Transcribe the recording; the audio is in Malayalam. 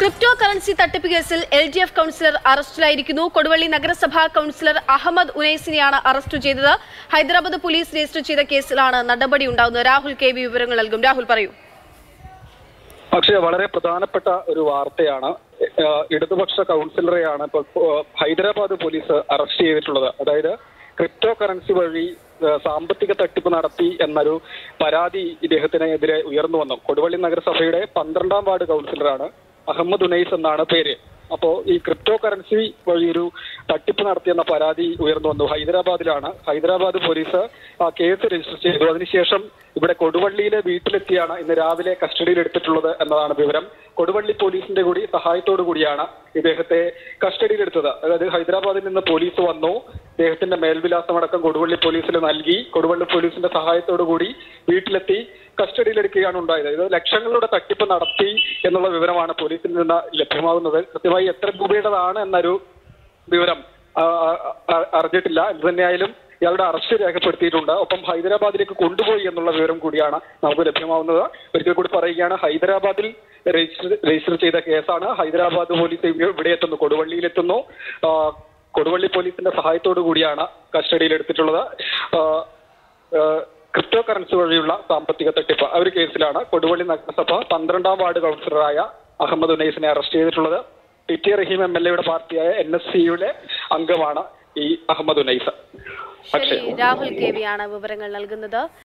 ക്രിപ്റ്റോ കറൻസി തട്ടിപ്പ് കേസിൽ എൽ ഡി എഫ് കൗൺസിലർ അറസ്റ്റിലായിരിക്കുന്നു കൊടുവള്ളി നഗരസഭാ കൗൺസിലർ അഹമ്മദ് ഉനൈസിനെയാണ് അറസ്റ്റ് ചെയ്തത് ഹൈദരാബാദ് പോലീസ് രജിസ്റ്റർ ചെയ്ത കേസിലാണ് നടപടി ഉണ്ടാകുന്നത് രാഹുൽ കെ വി വിവരങ്ങൾ നൽകും രാഹുൽ പറയൂ പക്ഷേ വളരെ പ്രധാനപ്പെട്ട ഒരു വാർത്തയാണ് ഏഹ് ഇടതുപക്ഷ കൗൺസിലറെയാണ് ഇപ്പോൾ ഏഹ് ഹൈദരാബാദ് പോലീസ് അറസ്റ്റ് ചെയ്തിട്ടുള്ളത് അതായത് ക്രിപ്റ്റോ കറൻസി വഴി ഏഹ് സാമ്പത്തിക തട്ടിപ്പ് നടത്തി എന്നൊരു പരാതി ഇദ്ദേഹത്തിനെതിരെ ഉയർന്നു വന്നു കൊടുവള്ളി നഗരസഭയുടെ പന്ത്രണ്ടാം വാർഡ് കൗൺസിലറാണ് അഹമ്മദ് ഉനൈസ് എന്നാണ് പേര് അപ്പോ ഈ ക്രിപ്റ്റോ കറൻസി വഴി ഒരു തട്ടിപ്പ് നടത്തിയെന്ന പരാതി ഉയർന്നു വന്നു ഹൈദരാബാദിലാണ് ഹൈദരാബാദ് പോലീസ് ആ കേസ് രജിസ്റ്റർ ചെയ്തു അതിനുശേഷം ഇവിടെ കൊടുവള്ളിയിലെ വീട്ടിലെത്തിയാണ് ഇന്ന് രാവിലെ കസ്റ്റഡിയിൽ എടുത്തിട്ടുള്ളത് എന്നതാണ് വിവരം കൊടുവള്ളി പോലീസിന്റെ കൂടി സഹായത്തോടു കൂടിയാണ് ഇദ്ദേഹത്തെ കസ്റ്റഡിയിലെടുത്തത് അതായത് ഹൈദരാബാദിൽ നിന്ന് പോലീസ് വന്നു ഇദ്ദേഹത്തിന്റെ മേൽവിലാസമടക്കം കൊടുവള്ളി പോലീസിൽ നൽകി കൊടുവള്ളി പോലീസിന്റെ സഹായത്തോടു കൂടി വീട്ടിലെത്തി കസ്റ്റഡിയിലെടുക്കുകയാണ് ഉണ്ടായത് ഇത് ലക്ഷങ്ങളുടെ തട്ടിപ്പ് നടത്തി എന്നുള്ള വിവരമാണ് പോലീസിൽ നിന്ന് ലഭ്യമാകുന്നത് കൃത്യമായി എത്ര രൂപയുടേതാണ് എന്നൊരു വിവരം ആ, ആ, ആ, അറിഞ്ഞിട്ടില്ല എന്ത് തന്നെയായാലും ഇയാളുടെ അറസ്റ്റ് രേഖപ്പെടുത്തിയിട്ടുണ്ട് ഒപ്പം ഹൈദരാബാദിലേക്ക് കൊണ്ടുപോയി എന്നുള്ള വിവരം കൂടിയാണ് നമുക്ക് ലഭ്യമാവുന്നത് ഒരിക്കൽ കൂടി പറയുകയാണ് ഹൈദരാബാദിൽ രജിസ്റ്റർ രജിസ്റ്റർ ചെയ്ത കേസാണ് ഹൈദരാബാദ് പോലീസ് ഇവിടെ എത്തുന്നു കൊടുവള്ളിയിലെത്തുന്നു ആ, കൊടുവള്ളി പോലീസിന്റെ സഹായത്തോടു കൂടിയാണ് കസ്റ്റഡിയിൽ എടുത്തിട്ടുള്ളത് ആ, ആ, ക്രിപ്റ്റോ കറൻസി വഴിയുള്ള സാമ്പത്തിക തട്ടിപ്പ് ആ ഒരു കേസിലാണ് കൊടുവള്ളി നഗരസഭ പന്ത്രണ്ടാം വാർഡ് കൗൺസിലറായ അഹമ്മദ് ഉനൈസിനെ അറസ്റ്റ് ചെയ്തിട്ടുള്ളത് T T Raheem M L എയുടെ പാർട്ടിയായ എൻ എസ് സിയുടെ അംഗമാണ് ഈ അഹമ്മദ് ഉനൈസ് ശരി രാഹുൽ കെ വി ആണ് വിവരങ്ങൾ നൽകുന്നത്